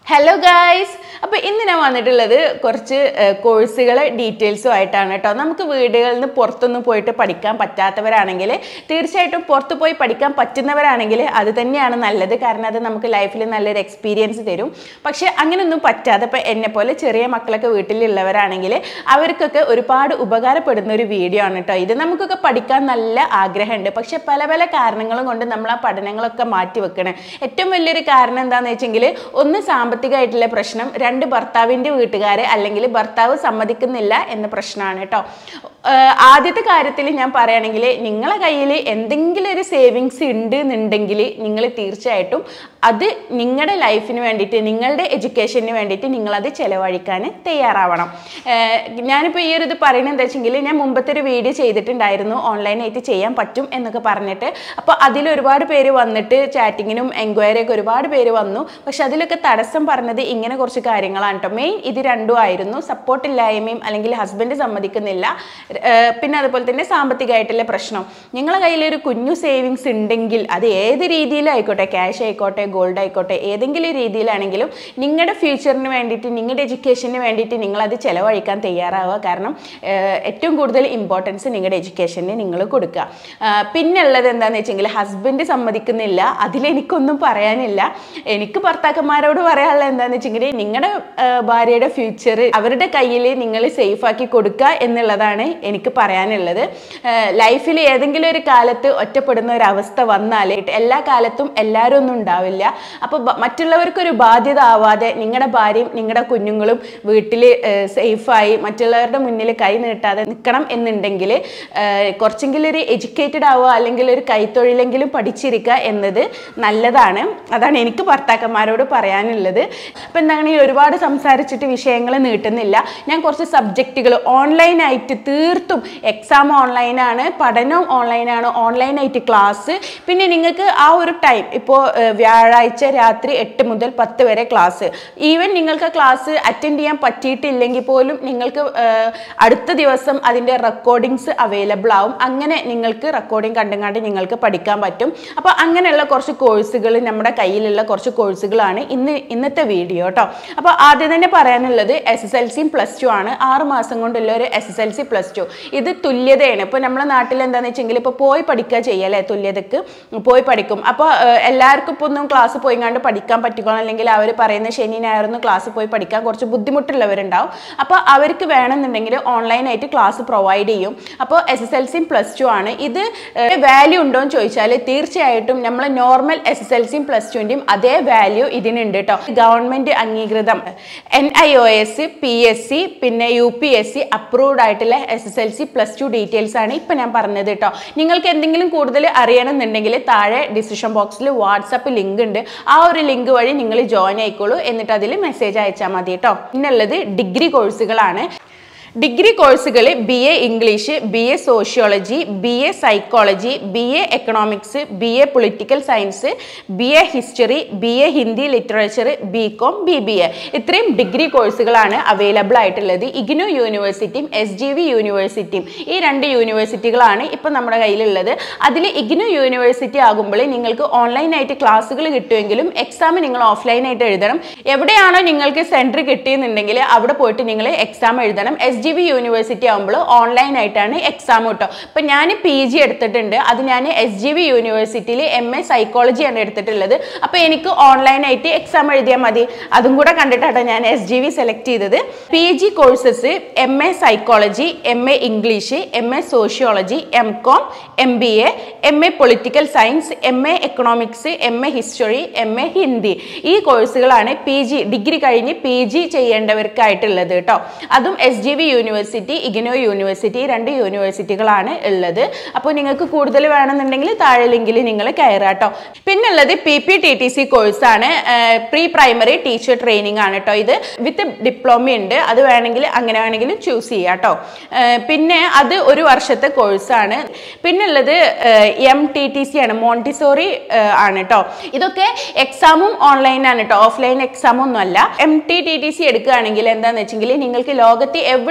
hello guys അപ്പോൾ ഇന്ന് ഞാൻ വന്നിട്ടുള്ളത് കുറച്ച് കോഴ്സുകൾ ഡീറ്റെയിൽസും ആയിട്ടാണ് കേട്ടോ നമുക്ക് വീടുകളിൽ നിന്ന് പുറത്തൊന്നും പോയിട്ട് പഠിക്കാൻ പറ്റാത്തവരാണെങ്കിൽ തീർച്ചയായിട്ടും പുറത്ത് പോയി പഠിക്കാൻ പറ്റുന്നവരാണെങ്കിൽ അത് തന്നെയാണ് നല്ലത് കാരണം അത് നമുക്ക് ലൈഫിൽ നല്ലൊരു എക്സ്പീരിയൻസ് തരും പക്ഷേ അങ്ങനെയൊന്നും പറ്റാതെ ഇപ്പോൾ എന്നെ പോലെ ചെറിയ മക്കളൊക്കെ വീട്ടിലുള്ളവരാണെങ്കിൽ അവർക്കൊക്കെ ഒരുപാട് ഉപകാരപ്പെടുന്ന ഒരു വീഡിയോ ആണ് കേട്ടോ ഇത് നമുക്കൊക്കെ പഠിക്കാൻ നല്ല ആഗ്രഹമുണ്ട് പക്ഷേ പല പല കാരണങ്ങളും കൊണ്ട് നമ്മൾ ആ പഠനങ്ങളൊക്കെ മാറ്റി വെക്കണം ഏറ്റവും വലിയൊരു കാരണം എന്താണെന്ന് വെച്ചെങ്കിൽ ഒന്ന് സാമ്പത്തികമായിട്ടുള്ള പ്രശ്നം രണ്ട് ഭർത്താവിൻ്റെ വീട്ടുകാർ അല്ലെങ്കിൽ ഭർത്താവ് സമ്മതിക്കുന്നില്ല എന്ന പ്രശ്നമാണ് കേട്ടോ ആഹ് ആദ്യത്തെ കാര്യത്തിൽ ഞാൻ പറയുകയാണെങ്കിൽ നിങ്ങളെ കയ്യിൽ എന്തെങ്കിലും ഒരു സേവിങ്സ് ഉണ്ട് എന്നുണ്ടെങ്കിൽ നിങ്ങൾ തീർച്ചയായിട്ടും അത് നിങ്ങളുടെ ലൈഫിന് വേണ്ടിയിട്ട് നിങ്ങളുടെ എഡ്യൂക്കേഷന് വേണ്ടിയിട്ട് നിങ്ങളത് ചിലവഴിക്കാൻ തയ്യാറാവണം ആഹ് ഞാനിപ്പോൾ ഈ ഒരു ഇത് പറയുന്നത് എന്താ വെച്ചെങ്കിൽ ഞാൻ മുമ്പത്തെ ഒരു വീഡിയോ ചെയ്തിട്ടുണ്ടായിരുന്നു ഓൺലൈനായിട്ട് ചെയ്യാൻ പറ്റും എന്നൊക്കെ പറഞ്ഞിട്ട് അപ്പോൾ അതിൽ ഒരുപാട് പേര് വന്നിട്ട് ചാറ്റിങ്ങിനും എൻക്വയറി ഒക്കെ ഒരുപാട് പേര് വന്നു പക്ഷെ അതിലൊക്കെ തടസ്സം പറഞ്ഞത് ഇങ്ങനെ കുറച്ച് കാര്യങ്ങളാണ് കേട്ടോ മെയിൻ ഇത് രണ്ടും ആയിരുന്നു സപ്പോർട്ട് ഇല്ലായ്മയും അല്ലെങ്കിൽ ഹസ്ബൻഡ് സമ്മതിക്കുന്നില്ല ഏഹ് പിന്നെ അതുപോലെ തന്നെ സാമ്പത്തികമായിട്ടുള്ള പ്രശ്നം നിങ്ങളെ കയ്യിൽ ഒരു കുഞ്ഞു സേവിങ്സ് ഉണ്ടെങ്കിൽ അത് ഏത് രീതിയിലായിക്കോട്ടെ ക്യാഷ് ആയിക്കോട്ടെ ഗോൾഡ് ആയിക്കോട്ടെ ഏതെങ്കിലും രീതിയിലാണെങ്കിലും നിങ്ങളുടെ ഫ്യൂച്ചറിന് വേണ്ടിയിട്ട് നിങ്ങളുടെ എഡ്യൂക്കേഷന് വേണ്ടിയിട്ട് നിങ്ങളത് ചിലവഴിക്കാൻ തയ്യാറാവുക കാരണം ഏഹ് ഏറ്റവും കൂടുതൽ ഇമ്പോർട്ടൻസ് നിങ്ങളുടെ എഡ്യൂക്കേഷന് നിങ്ങൾ കൊടുക്കുക ആഹ് പിന്നെ ഉള്ളത് എന്താണെന്ന് വെച്ചെങ്കിൽ ഹസ്ബൻഡ് സമ്മതിക്കുന്നില്ല അതിലെനിക്കൊന്നും പറയാനില്ല എനിക്ക് ഭർത്താക്കന്മാരോട് പറയാനുള്ളത് എന്താണെന്ന് വെച്ചെങ്കിൽ നിങ്ങളുടെ ഭാര്യയുടെ ഫ്യൂച്ചർ അവരുടെ കയ്യിൽ നിങ്ങൾ സേഫ് ആക്കി കൊടുക്കുക എന്നുള്ളതാണ് എനിക്ക് പറയാനുള്ളത് ലൈഫിൽ ഏതെങ്കിലും ഒരു കാലത്ത് ഒറ്റപ്പെടുന്ന ഒരു അവസ്ഥ വന്നാൽ എല്ലാ കാലത്തും എല്ലാവരും ഒന്നും ഉണ്ടാവില്ല അപ്പോൾ മറ്റുള്ളവർക്കൊരു ബാധ്യത ആവാതെ നിങ്ങളുടെ ഭാര്യയും നിങ്ങളുടെ കുഞ്ഞുങ്ങളും വീട്ടിൽ സേഫായി മറ്റുള്ളവരുടെ മുന്നിൽ കൈ നീട്ടാതെ നിൽക്കണം എന്നുണ്ടെങ്കിൽ കുറച്ചെങ്കിലും ഒരു എഡ്യൂക്കേറ്റഡ് ആവുക അല്ലെങ്കിൽ ഒരു കൈത്തൊഴിലെങ്കിലും പഠിച്ചിരിക്കുക എന്നത് നല്ലതാണ് അതാണ് എനിക്ക് ഭർത്താക്കന്മാരോട് പറയാനുള്ളത് അപ്പം എന്താണ് ഈ ഒരുപാട് സംസാരിച്ചിട്ട് വിഷയങ്ങൾ നീട്ടുന്നില്ല ഞാൻ കുറച്ച് സബ്ജക്റ്റുകൾ ഓൺലൈനായിട്ട് തീർത്തും എക്സാം ഓൺലൈനാണ് പഠനവും ഓൺലൈനാണ് ഓൺലൈനായിട്ട് ക്ലാസ് പിന്നെ നിങ്ങൾക്ക് ആ ഒരു ടൈം ഇപ്പോൾ വ്യാഴാഴ്ച രാത്രി എട്ട് മുതൽ പത്ത് വരെ ക്ലാസ് ഈവൻ നിങ്ങൾക്ക് ക്ലാസ് അറ്റൻഡ് ചെയ്യാൻ പറ്റിയിട്ടില്ലെങ്കിൽ പോലും നിങ്ങൾക്ക് അടുത്ത ദിവസം അതിൻ്റെ റെക്കോർഡിങ്സ് അവൈലബിൾ ആവും അങ്ങനെ നിങ്ങൾക്ക് റെക്കോർഡിംഗ് കണ്ടും കണ്ട് നിങ്ങൾക്ക് പഠിക്കാൻ പറ്റും അപ്പോൾ അങ്ങനെയുള്ള കുറച്ച് കോഴ്സുകൾ നമ്മുടെ കയ്യിലുള്ള കുറച്ച് കോഴ്സുകളാണ് ഇന്ന് ഇന്നത്തെ വീഡിയോ കേട്ടോ അപ്പോൾ ആദ്യം തന്നെ പറയാനുള്ളത് എസ് എസ് എൽ സിയും പ്ലസ് ടു ആണ് ആറ് മാസം കൊണ്ടുള്ള ഒരു S S L C plus two ഇത് തുല്യതയാണ് ഇപ്പോൾ നമ്മുടെ നാട്ടിൽ എന്താണെന്ന് വെച്ചെങ്കിൽ ഇപ്പോൾ പോയി പഠിക്കുക ചെയ്യല്ലേ തുല്യതക്ക് പോയി പഠിക്കും അപ്പോൾ എല്ലാവർക്കും ഇപ്പോൾ ഒന്നും ക്ലാസ് പോയി കണ്ട് പഠിക്കാൻ പറ്റിക്കോണം അല്ലെങ്കിൽ അവർ പറയുന്ന ശനി ഞായറൊന്നും ക്ലാസ് പോയി പഠിക്കാൻ കുറച്ച് ബുദ്ധിമുട്ടുള്ളവരുണ്ടാവും അപ്പോൾ അവർക്ക് വേണമെന്നുണ്ടെങ്കിൽ ഓൺലൈനായിട്ട് ക്ലാസ് പ്രൊവൈഡ് ചെയ്യും അപ്പോൾ എസ് എസ് എൽ സിയും പ്ലസ് ടു ആണ് ഇത് വാല്യൂ ഉണ്ടോ എന്ന് ചോദിച്ചാൽ തീർച്ചയായിട്ടും നമ്മൾ നോർമൽ എസ് എസ് എൽ സിയും പ്ലസ് ടുവിൻ്റെയും അതേ വാല്യൂ ഇതിനുണ്ട് കേട്ടോ ഗവൺമെൻറ് അംഗീകൃതം N I O S P S C പിന്നെ U P S C approved ആയിട്ടുള്ള S S L C plus two details ആണ് ഇപ്പം ഞാൻ പറഞ്ഞത് കേട്ടോ നിങ്ങൾക്ക് എന്തെങ്കിലും കൂടുതൽ അറിയണമെന്നുണ്ടെങ്കിൽ താഴെ ഡിസിഷൻ ബോക്സിൽ വാട്സപ്പ് ലിങ്ക് ഉണ്ട് ആ ഒരു ലിങ്ക് വഴി നിങ്ങൾ ജോയിൻ ആയിക്കോളൂ എന്നിട്ട് അതിൽ മെസ്സേജ് അയച്ചാൽ മതി കേട്ടോ പിന്നുള്ളത് ഡിഗ്രി കോഴ്സുകളാണ് ഡിഗ്രി കോഴ്സുകൾ B A English B A sociology B A psychology B A economics B A political science B A history B A Hindi literature B com B B A ഇത്രയും degree കോഴ്സുകളാണ് available ആയിട്ടുള്ളത് ഇഗ്നു യൂണിവേഴ്സിറ്റിയും S G V യൂണിവേഴ്സിറ്റിയും ഈ രണ്ട് യൂണിവേഴ്സിറ്റികളാണ് ഇപ്പം നമ്മുടെ കയ്യിലുള്ളത് അതിൽ ഇഗ്നു യൂണിവേഴ്സിറ്റി ആകുമ്പോൾ നിങ്ങൾക്ക് ഓൺലൈനായിട്ട് ക്ലാസ്സുകൾ കിട്ടുമെങ്കിലും എക്സാം നിങ്ങൾ ഓഫ്ലൈനായിട്ട് എഴുതണം എവിടെയാണോ നിങ്ങൾക്ക് സെൻറ്റർ കിട്ടിയെന്നുണ്ടെങ്കിൽ അവിടെ പോയിട്ട് നിങ്ങൾ എക്സാം എഴുതണം എസ് ജി വി യൂണിവേഴ്സിറ്റി ആകുമ്പോൾ ഓൺലൈൻ ആയിട്ടാണ് എക്സാം കേട്ടോ ഇപ്പം ഞാൻ പി ജി എടുത്തിട്ടുണ്ട് അത് ഞാൻ എസ് ജി വി യൂണിവേഴ്സിറ്റിയിൽ എം എ സൈക്കോളജിയാണ് എടുത്തിട്ടുള്ളത് അപ്പോൾ എനിക്ക് ഓൺലൈനായിട്ട് എക്സാം എഴുതിയാൽ മതി അതും കൂടെ കണ്ടിട്ടാണ് ഞാൻ എസ് ജി വി സെലക്ട് ചെയ്തത് P G courses M A psychology M A English M A sociology M com M B A M A political science M A economics M A history M A Hindi ഈ കോഴ്സുകളാണ് P G degree കഴിഞ്ഞ് P G ചെയ്യേണ്ടവർക്കായിട്ടുള്ളത് കേട്ടോ അതും S G V university IGNOU university രണ്ട് യൂണിവേഴ്സിറ്റികളാണ് ഉള്ളത് അപ്പോൾ നിങ്ങൾക്ക് കൂടുതൽ വേണമെന്നുണ്ടെങ്കിൽ താഴെ ലിങ്കിൽ നിങ്ങൾ കയറുക കേട്ടോ പിന്നുള്ളത് P P T T C കോഴ്സാണ് പ്രീ പ്രൈമറി ടീച്ചർ ട്രെയിനിങ് ആണ് കേട്ടോ ഇത് വിത്ത് ഡിപ്ലോമ ഉണ്ട് അത് വേണമെങ്കിൽ അങ്ങനെ വേണമെങ്കിൽ ചൂസ് ചെയ്യാം കേട്ടോ പിന്നെ അത് ഒരു വർഷത്തെ കോഴ്സാണ് പിന്നുള്ളത് എം ടി ടി സി ആണ് മോണ്ടിസോറി ആണ് കേട്ടോ ഇതൊക്കെ എക്സാമും ഓൺലൈൻ ആണ് കേട്ടോ ഓഫ്ലൈൻ എക്സാം ഒന്നും അല്ല M T T T C എടുക്കുകയാണെങ്കിൽ എന്താണെന്ന് വെച്ചെങ്കിൽ നിങ്ങൾക്ക് ലോകത്ത് എവിടെ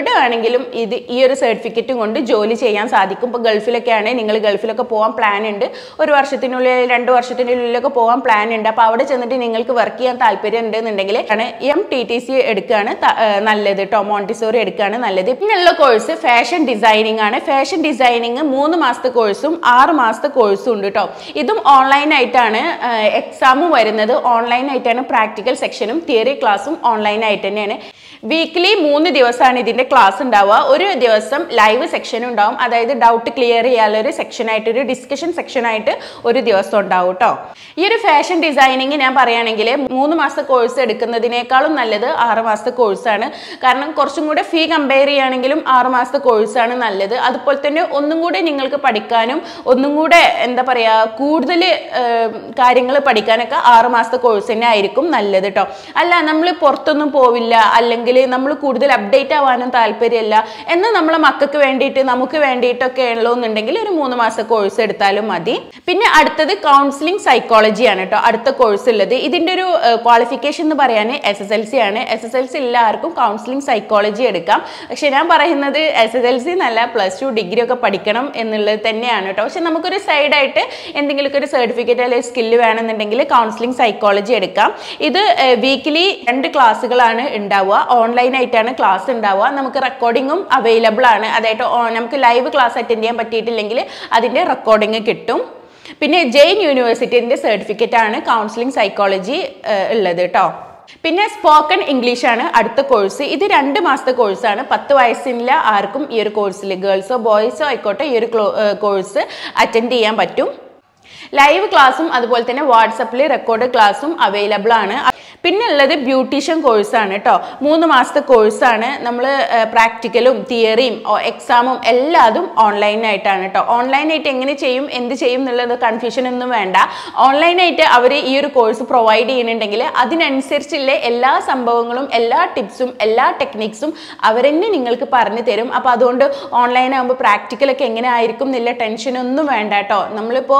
എവിടെ വേണമെങ്കിലും ഇത് ഈ ഒരു സർട്ടിഫിക്കറ്റ് കൊണ്ട് ജോലി ചെയ്യാൻ സാധിക്കും ഇപ്പോൾ ഗൾഫിലൊക്കെ ആണെങ്കിൽ നിങ്ങൾ ഗൾഫിലൊക്കെ പോകാൻ പ്ലാൻ ഉണ്ട് ഒരു വർഷത്തിനുള്ളിൽ രണ്ട് വർഷത്തിനുള്ളിലൊക്കെ പോകാൻ പ്ലാൻ ഉണ്ട് അപ്പോൾ അവിടെ ചെന്നിട്ട് നിങ്ങൾക്ക് വർക്ക് ചെയ്യാൻ താല്പര്യം ഉണ്ടെന്നുണ്ടെങ്കിൽ ആണ് എം ടി ടി സി എടുക്കുകയാണ് ത- ഏർ നല്ലത് കേട്ടോ മോണ്ടിസോറി എടുക്കുകയാണ് നല്ലത് പിന്നെയുള്ള കോഴ്സ് ഫാഷൻ ഡിസൈനിങ് ആണ് ഫാഷൻ ഡിസൈനിങ് മൂന്ന് മാസത്തെ കോഴ്സും ആറ് മാസത്തെ കോഴ്സും ഉണ്ട് കേട്ടോ ഇതും ഓൺലൈൻ ആയിട്ടാണ് എക്സാമും വരുന്നത് ഓൺലൈൻ ആയിട്ടാണ് പ്രാക്ടിക്കൽ സെക്ഷനും തിയറി ക്ലാസ്സും ഓൺലൈൻ ആയിട്ട് തന്നെയാണ് വീക്ക്ലി മൂന്ന് ദിവസമാണ് ഇതിന്റെ ക്ലാസ് ഉണ്ടാവുക ഒരു ദിവസം ലൈവ് സെക്ഷൻ ഉണ്ടാവും അതായത് ഡൗട്ട് ക്ലിയർ ചെയ്യാനുള്ള ഒരു സെക്ഷൻ ആയിട്ട് ഒരു ഡിസ്കഷൻ സെക്ഷൻ ആയിട്ട് ഒരു ദിവസം ഉണ്ടാവും കേട്ടോ ഈ ഒരു ഫാഷൻ ഡിസൈനിങ് ഞാൻ പറയുകയാണെങ്കിൽ മൂന്ന് മാസത്തെ കോഴ്സ് എടുക്കുന്നതിനേക്കാളും നല്ലത് ആറ് മാസത്തെ കോഴ്സാണ് കാരണം കുറച്ചും കൂടെ ഫീ കമ്പയർ ചെയ്യുകയാണെങ്കിലും ആറ് മാസത്തെ കോഴ്സാണ് നല്ലത് അതുപോലെ തന്നെ ഒന്നും കൂടെ നിങ്ങൾക്ക് പഠിക്കാനും ഒന്നും കൂടെ എന്താ പറയുക കൂടുതൽ കാര്യങ്ങൾ പഠിക്കാനൊക്കെ ആറ് മാസത്തെ കോഴ്സ് തന്നെ ആയിരിക്കും നല്ലത് കേട്ടോ അല്ല നമ്മൾ പുറത്തൊന്നും പോവില്ല അല്ലെങ്കിൽ നമ്മൾ കൂടുതൽ അപ്ഡേറ്റ് ആവാനും താല്പര്യമില്ല എന്നാൽ നമ്മളെ മക്കൾക്ക് വേണ്ടിയിട്ട് നമുക്ക് വേണ്ടിയിട്ടൊക്കെ ഉള്ളതെന്നുണ്ടെങ്കിൽ ഒരു മൂന്ന് മാസം കോഴ്സ് എടുത്താലും മതി പിന്നെ അടുത്തത് കൗൺസിലിംഗ് സൈക്കോളജി ആണ് കേട്ടോ അടുത്ത കോഴ്സ് ഉള്ളത് ഇതിന്റെ ഒരു ക്വാളിഫിക്കേഷൻ എന്ന് പറയാൻ എസ് എസ് എൽ സി ആണ് എസ് എസ് എൽ സി എല്ലാവർക്കും കൗൺസിലിംഗ് സൈക്കോളജി എടുക്കാം പക്ഷെ ഞാൻ പറയുന്നത് എസ് എസ് എൽ സി എന്നല്ല പ്ലസ് ടു ഡിഗ്രി ഒക്കെ പഠിക്കണം എന്നുള്ളത് തന്നെയാണ് കേട്ടോ പക്ഷെ നമുക്കൊരു സൈഡായിട്ട് എന്തെങ്കിലുമൊക്കെ ഒരു സർട്ടിഫിക്കറ്റ് അല്ലെങ്കിൽ സ്കില്ല് വേണമെന്നുണ്ടെങ്കിൽ കൗൺസിലിംഗ് സൈക്കോളജി എടുക്കാം ഇത് വീക്കിലി രണ്ട് ക്ലാസ്സുകളാണ് ഉണ്ടാവുക ഓൺലൈൻ ആയിട്ടാണ് ക്ലാസ് ഉണ്ടാവുക നമുക്ക് റെക്കോർഡിങ്ങും അവൈലബിൾ ആണ് അതായത് ഓ- നമുക്ക് ലൈവ് ക്ലാസ് അറ്റൻഡ് ചെയ്യാൻ പറ്റിയിട്ടില്ലെങ്കിൽ അതിൻ്റെ റെക്കോർഡിങ് കിട്ടും പിന്നെ ജെയിൻ യൂണിവേഴ്സിറ്റിൻ്റെ സർട്ടിഫിക്കറ്റ് ആണ് കൗൺസിലിംഗ് സൈക്കോളജി ഉള്ളത് കേട്ടോ പിന്നെ സ്പോക്കൺ ഇംഗ്ലീഷ് ആണ് അടുത്ത കോഴ്സ് ഇത് രണ്ട് മാസത്തെ കോഴ്സാണ് പത്ത് വയസ്സില്ല ആർക്കും ഈ ഒരു കോഴ്സിൽ ഗേൾസോ ബോയ്സോ ആയിക്കോട്ടെ ഈ ഒരു കോഴ്സ് അറ്റൻഡ് ചെയ്യാൻ പറ്റും ലൈവ് ക്ലാസ്സും അതുപോലെ തന്നെ വാട്സപ്പിൽ റെക്കോർഡ് ക്ലാസ്സും അവൈലബിൾ ആണ് പിന്നെ ഉള്ളത് ബ്യൂട്ടീഷ്യൻ കോഴ്സാണ് കേട്ടോ മൂന്ന് മാസത്തെ കോഴ്സാണ് നമ്മൾ പ്രാക്ടിക്കലും തിയറിയും എക്സാമും എല്ലാതും ഓൺലൈനായിട്ടാണ് കേട്ടോ ഓൺലൈനായിട്ട് എങ്ങനെ ചെയ്യും എന്ത് ചെയ്യും എന്നുള്ളത് കൺഫ്യൂഷൻ ഒന്നും വേണ്ട ഓൺലൈനായിട്ട് അവർ ഈ ഒരു കോഴ്സ് പ്രൊവൈഡ് ചെയ്യുന്നുണ്ടെങ്കിൽ അതിനനുസരിച്ചുള്ള എല്ലാ സംഭവങ്ങളും എല്ലാ ടിപ്സും എല്ലാ ടെക്നിക്സും അവരെന്നെ നിങ്ങൾക്ക് പറഞ്ഞു തരും അപ്പോൾ അതുകൊണ്ട് ഓൺലൈൻ ആകുമ്പോൾ പ്രാക്ടിക്കലൊക്കെ എങ്ങനെ ആയിരിക്കും എന്നുള്ള ടെൻഷനൊന്നും വേണ്ട കേട്ടോ നമ്മളിപ്പോൾ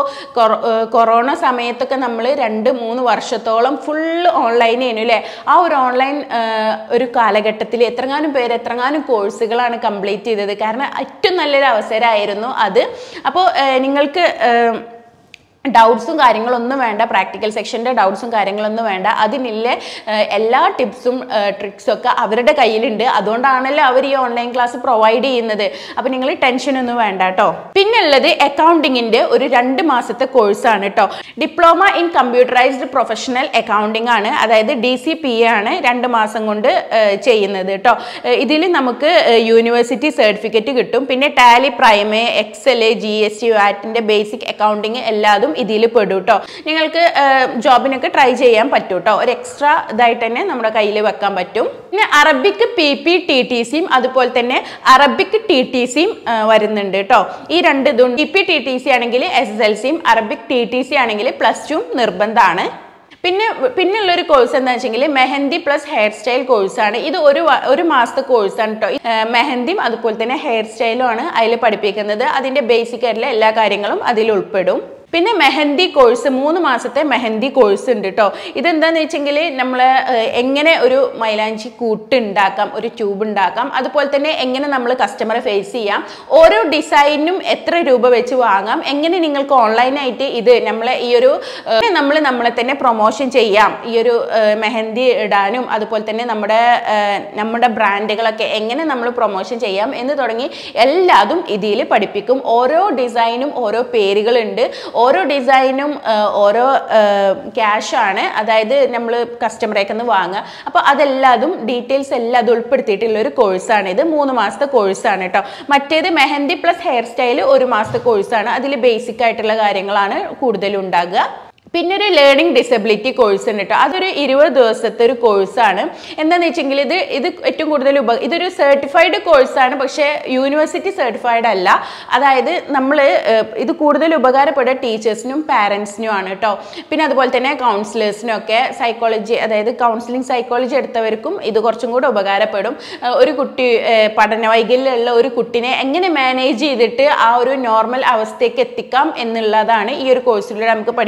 കൊറോണ സമയത്തൊക്കെ നമ്മൾ രണ്ട് മൂന്ന് വർഷത്തോളം ഫുള്ള് ഓൺലൈൻ ചെയ്യുന്നു അല്ലേ ആ ഒരു ഓൺലൈൻ ഒരു കാലഘട്ടത്തിൽ എത്രങ്ങാനും പേര് എത്രങ്ങാനും കോഴ്സുകളാണ് കംപ്ലീറ്റ് ചെയ്തത് കാരണം ഏറ്റവും നല്ലൊരു അവസരമായിരുന്നു അത് അപ്പോൾ നിങ്ങൾക്ക് ഏഹ്, ഡൗട്ട്സും കാര്യങ്ങളൊന്നും വേണ്ട പ്രാക്ടിക്കൽ സെക്ഷൻ്റെ ഡൗട്ട്സും കാര്യങ്ങളൊന്നും വേണ്ട അതിനില്ല ഏഹ്, എല്ലാ ടിപ്സും ട്രിക്സും ഒക്കെ അവരുടെ കയ്യിലുണ്ട് അതുകൊണ്ടാണല്ലോ അവർ ഈ ഓൺലൈൻ ക്ലാസ് പ്രൊവൈഡ് ചെയ്യുന്നത് അപ്പോൾ നിങ്ങൾ ടെൻഷനൊന്നും വേണ്ട കേട്ടോ പിന്നെ ഉള്ളത് അക്കൗണ്ടിങ്ങിൻ്റെ ഒരു രണ്ട് മാസത്തെ കോഴ്സാണ് കേട്ടോ diploma in computerized professional accounting ആണ് അതായത് ഡി സി പി എ ആണ് രണ്ട് മാസം കൊണ്ട് ഏഹ്, ചെയ്യുന്നത് കേട്ടോ ഇതിൽ നമുക്ക് യൂണിവേഴ്സിറ്റി സർട്ടിഫിക്കറ്റ് കിട്ടും പിന്നെ Tally Prime Excel G S T വാറ്റിൻ്റെ ബേസിക് അക്കൗണ്ടിങ് എല്ലാതും ഇതിൽ പെടും കേട്ടോ നിങ്ങൾക്ക് ജോബിനൊക്കെ ട്രൈ ചെയ്യാൻ പറ്റും കേട്ടോ ഒരു എക്സ്ട്രാ ഇതായിട്ട് തന്നെ നമ്മുടെ കയ്യിൽ വെക്കാൻ പറ്റും പിന്നെ Arabic P P T T സിയും അതുപോലെ തന്നെ അറബിക് ടി ടി സിയും വരുന്നുണ്ട് കേട്ടോ ഈ രണ്ട് ഇതും P P T T C ആണെങ്കിൽ എസ് എസ് എൽ സിയും അറബിക് ടി ടി സി ആണെങ്കിൽ പ്ലസ് ടു നിർബന്ധമാണ് പിന്നെ പിന്നെ ഉള്ളൊരു കോഴ്സ് എന്താ വെച്ചെങ്കിൽ മെഹന്തി പ്ലസ് ഹെയർ സ്റ്റൈൽ കോഴ്സാണ് ഇത് ഒരു വ- ഒരു മാസത്തെ കോഴ്സാണ് കേട്ടോ മെഹന്തിയും അതുപോലെ തന്നെ ഹെയർ സ്റ്റൈലും ആണ് അതിൽ പഠിപ്പിക്കുന്നത് അതിന്റെ ബേസിക് ആയിട്ടുള്ള എല്ലാ കാര്യങ്ങളും അതിൽ ഉൾപ്പെടും പിന്നെ മെഹന്തി കോഴ്സ് മൂന്ന് മാസത്തെ മെഹന്തി കോഴ്സ് ഉണ്ട് കേട്ടോ ഇതെന്താന്ന് വെച്ചെങ്കിൽ നമ്മൾ എങ്ങനെ ഒരു മൈലാഞ്ചി കൂട്ട് ഉണ്ടാക്കാം ഒരു ട്യൂബ് ഉണ്ടാക്കാം അതുപോലെ തന്നെ എങ്ങനെ നമ്മൾ കസ്റ്റമറെ ഫേസ് ചെയ്യാം ഓരോ ഡിസൈനും എത്ര രൂപ വെച്ച് വാങ്ങാം എങ്ങനെ നിങ്ങൾക്ക് ഓൺലൈനായിട്ട് ഇത് നമ്മളെ ഈ ഒരു നമ്മൾ നമ്മളെ തന്നെ പ്രൊമോഷൻ ചെയ്യാം ഈ ഒരു ഏഹ്, മെഹന്തി ഇടാനും അതുപോലെ തന്നെ നമ്മുടെ ഏഹ്, നമ്മുടെ ബ്രാൻഡുകളൊക്കെ എങ്ങനെ നമ്മൾ പ്രൊമോഷൻ ചെയ്യാം എന്ന് തുടങ്ങി എല്ലാതും ഇതിൽ പഠിപ്പിക്കും ഓരോ ഡിസൈനും ഓരോ പേരുകളുണ്ട് ഓരോ ഡിസൈനും ഏഹ്, ഓരോ ക്യാഷ് ആണ് അതായത് നമ്മൾ കസ്റ്റമറേക്ക് നിന്ന് വാങ്ങുക അപ്പോൾ അതെല്ലാതും ഡീറ്റെയിൽസ് എല്ലാം അത് ഉൾപ്പെടുത്തിയിട്ടുള്ള ഒരു കോഴ്സാണ് ഇത് മൂന്ന് മാസത്തെ കോഴ്സാണ് കേട്ടോ മറ്റേത് മെഹന്തി പ്ലസ് ഹെയർ സ്റ്റൈൽ ഒരു മാസത്തെ കോഴ്സാണ് അതിൽ ബേസിക് ആയിട്ടുള്ള കാര്യങ്ങളാണ് കൂടുതലും ഉണ്ടാകുക പിന്നെ ഒരു ലേണിംഗ് ഡിസബിലിറ്റി കോഴ്സ് ഉണ്ട് കേട്ടോ അതൊരു ഇരുപത് ദിവസത്തെ ഒരു കോഴ്സാണ് എന്താണെന്ന് വെച്ചെങ്കിൽ ഇത് ഇത് ഏറ്റവും കൂടുതൽ ഉപ ഇതൊരു സർട്ടിഫൈഡ് കോഴ്സാണ് പക്ഷേ യൂണിവേഴ്സിറ്റി സർട്ടിഫൈഡ് അല്ല അതായത് നമ്മൾ ഇത് കൂടുതൽ ഉപകാരപ്പെടുക ടീച്ചേഴ്സിനും പാരൻസിനും ആണ് കേട്ടോ പിന്നെ അതുപോലെ തന്നെ കൗൺസിലേഴ്സിനും ഒക്കെ സൈക്കോളജി അതായത് കൗൺസിലിംഗ് സൈക്കോളജി എടുത്തവർക്കും ഇത് കുറച്ചും കൂടെ ഉപകാരപ്പെടും ഏഹ് ഒരു കുട്ടി ഏഹ് പഠന വൈകല്യമുള്ള ഒരു കുട്ടിനെ എങ്ങനെ മാനേജ് ചെയ്തിട്ട് ആ ഒരു നോർമൽ അവസ്ഥയ്ക്ക് എത്തിക്കാം എന്നുള്ളതാണ് ഈ ഒരു കോഴ്സിലൂടെ നമുക്ക് പഠിപ്പിക്കണം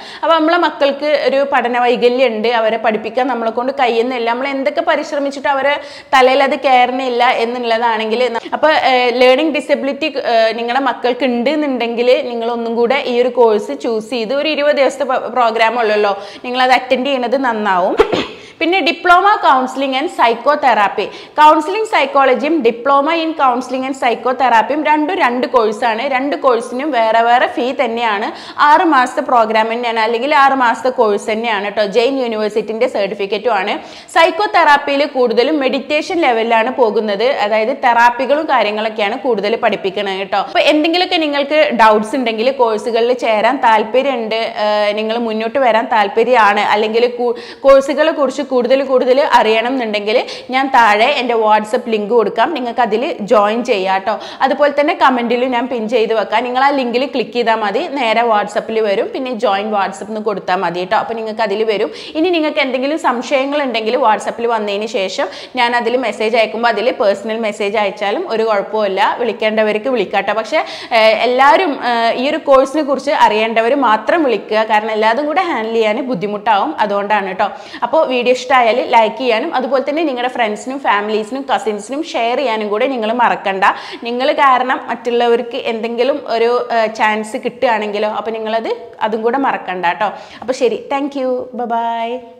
അപ്പോൾ നമ്മളെ മക്കൾക്ക് ഒരു പഠന വൈകല്യം ഉണ്ട് അവരെ പഠിപ്പിക്കാൻ നമ്മളെ കൊണ്ട് കഴിയുന്നില്ല നമ്മൾ എന്തൊക്കെ പരിശ്രമിച്ചിട്ട് അവരെ തലയിൽ അത് കയറുന്നില്ല എന്നുള്ളതാണെങ്കിൽ അപ്പോൾ ലേണിംഗ് ഡിസബിലിറ്റി നിങ്ങളുടെ മക്കൾക്ക് ഉണ്ട് എന്നുണ്ടെങ്കിൽ നിങ്ങൾ ഒന്നും കൂടെ ഈ ഒരു കോഴ്സ് ചൂസ് ചെയ്ത് ഒരു ഇരുപത് ദിവസത്തെ പ്രോഗ്രാം ഉള്ളല്ലോ നിങ്ങൾ അത് അറ്റൻഡ് ചെയ്യുന്നത് നന്നാവും പിന്നെ diploma counselling and psychotherapy counselling സൈക്കോളജിയും ഡിപ്ലോമ ഇൻ കൗൺസിലിംഗ് ആൻഡ് സൈക്കോ തെറാപ്പിയും രണ്ടും രണ്ട് കോഴ്സാണ് രണ്ട് കോഴ്സിനും വേറെ വേറെ ഫീ തന്നെയാണ് ആറ് മാസത്തെ പ്രോഗ്രാം തന്നെയാണ് അല്ലെങ്കിൽ ആറ് മാസത്തെ കോഴ്സ് തന്നെയാണ് കേട്ടോ ജെയിൻ യൂണിവേഴ്സിറ്റിന്റെ സർട്ടിഫിക്കറ്റും ആണ് സൈക്കോ തെറാപ്പിയിൽ കൂടുതലും മെഡിറ്റേഷൻ ലെവലിലാണ് പോകുന്നത് അതായത് തെറാപ്പികളും കാര്യങ്ങളൊക്കെയാണ് കൂടുതൽ പഠിപ്പിക്കുന്നത് കേട്ടോ അപ്പോൾ എന്തെങ്കിലുമൊക്കെ നിങ്ങൾക്ക് ഡൗട്ട്സ് ഉണ്ടെങ്കിൽ കോഴ്സുകളിൽ ചേരാൻ താല്പര്യമുണ്ട് നിങ്ങൾ മുന്നോട്ട് വരാൻ താല്പര്യമാണ് അല്ലെങ്കിൽ കോഴ്സുകളെ കുറിച്ച് കൂടുതൽ കൂടുതൽ അറിയണം എന്നുണ്ടെങ്കിൽ ഞാൻ താഴെ എൻ്റെ വാട്സപ്പ് ലിങ്ക് കൊടുക്കാം നിങ്ങൾക്ക് അതിൽ ജോയിൻ ചെയ്യാം കേട്ടോ അതുപോലെ തന്നെ കമൻറ്റിൽ ഞാൻ പിൻ ചെയ്ത് വെക്കാം നിങ്ങൾ ആ ലിങ്കിൽ ക്ലിക്ക് ചെയ്താൽ മതി നേരെ വാട്സപ്പിൽ വരും പിന്നെ ജോയിൻ വാട്സപ്പ് എന്ന് കൊടുത്താൽ മതി കേട്ടോ അപ്പോൾ നിങ്ങൾക്ക് അതിൽ വരും ഇനി നിങ്ങൾക്ക് എന്തെങ്കിലും സംശയങ്ങൾ ഉണ്ടെങ്കിൽ വാട്സപ്പിൽ വന്നതിന് ശേഷം ഞാൻ അതിൽ മെസ്സേജ് അയക്കുമ്പോൾ അതിൽ പേഴ്സണൽ മെസ്സേജ് അയച്ചാലും ഒരു കുഴപ്പമില്ല വിളിക്കേണ്ടവർക്ക് വിളിക്കാട്ടോ പക്ഷേ എല്ലാവരും ഈ ഒരു കോഴ്സിനെ കുറിച്ച് അറിയേണ്ടവർ മാത്രം വിളിക്കുക കാരണം എല്ലാതും കൂടെ ഹാൻഡിൽ ചെയ്യാൻ ബുദ്ധിമുട്ടാവും അതുകൊണ്ടാണ് കേട്ടോ അപ്പോൾ വീഡിയോ ഇഷ്ടമായാൽ ലൈക്ക് ചെയ്യാനും അതുപോലെ തന്നെ നിങ്ങളുടെ ഫ്രണ്ട്സിനും ഫാമിലീസിനും കസിൻസിനും ഷെയർ ചെയ്യാനും കൂടെ നിങ്ങൾ മറക്കണ്ട നിങ്ങൾ കാരണം മറ്റുള്ളവർക്ക് എന്തെങ്കിലും ഒരു ചാൻസ് കിട്ടുകയാണെങ്കിലോ അപ്പോൾ നിങ്ങളത് അതും കൂടെ മറക്കണ്ട കേട്ടോ അപ്പോൾ ശരി താങ്ക് യു ബൈ